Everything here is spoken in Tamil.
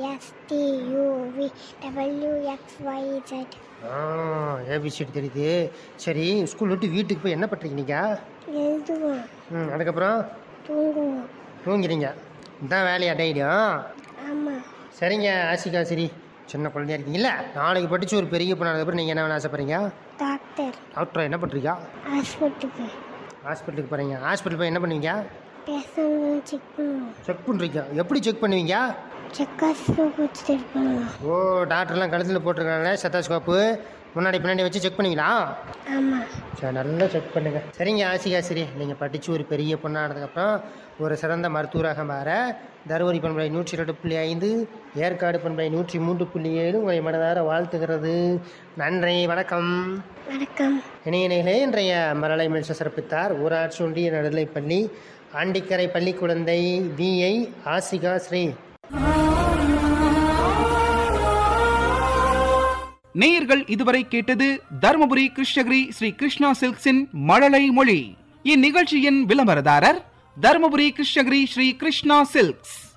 S T U V W X Y Z ABCD தெரியுது சரி ஸ்கூல் விட்டு வீட்டுக்கு போய் என்ன பண்ணுறீங்க நீங்கள் எழுதுவோம் ம் அதுக்கப்புறம் தூங்குவோம் தூங்கிறீங்க இதான் வேலையா டெய்லியும் ஆமாம் சரிங்க ஆசிகா சரி சின்ன குழந்தையா இருக்கீங்கல்ல நாளைக்கு படித்து ஒரு பெரிய பொண்ணானதுக்கப்புறம் நீங்கள் என்ன வேணும் ஆசைப்படுறீங்க டாக்டர் டாக்டர் என்ன பண்ணுறீங்க ஹாஸ்பிட்டலுக்கு ஹாஸ்பிட்டலுக்கு போகிறீங்க ஹாஸ்பிட்டல் போய் என்ன பண்ணுவீங்க பேசணும் செக் பண்ணுவோம் செக் பண்ணுறீங்க எப்படி செக் பண்ணுவீங்க செக்காஸ்கோப் செக் பண்ணுவோம் ஓ டாக்டர்லாம் கழுத்தில் போட்டிருக்காங்களே செத்தாஸ்கோப்பு முன்னாடி பின்னாடி வச்சு செக் பண்ணுவீங்களா ஆமாம் சரி நல்லா செக் பண்ணுங்க சரிங்க ஆசிகா சரி நீங்கள் படித்து ஒரு பெரிய பொண்ணானதுக்கப்புறம் ஒரு சிறந்த மருத்துவராக மாற தருமபுரி பண்பலை நூற்றி ரெண்டு புள்ளி ஐந்து ஏற்காடு பண்பலை நூற்றி மூன்று புள்ளி ஏழு உங்களை மனதார வாழ்த்துகிறது நன்றி வணக்கம் வணக்கம் இணையர்களே இன்றைய மரலை மில்ச சிறப்பித்தார் ஊராட்சி ஒன்றிய நடுநிலைப்பள்ளி ஆண்டிக்கரை பள்ளி குழந்தை விஐ ஆசிகா ஸ்ரீ நேயர்கள் இதுவரை கேட்டது தருமபுரி கிருஷ்ணகிரி ஸ்ரீ கிருஷ்ணா சில்க்ஸின் மழலை மொழி இந்நிகழ்ச்சியின் விளம்பரதாரர் தருமபுரி கிருஷ்ணகிரி ஸ்ரீ கிருஷ்ணா சில்க்ஸ்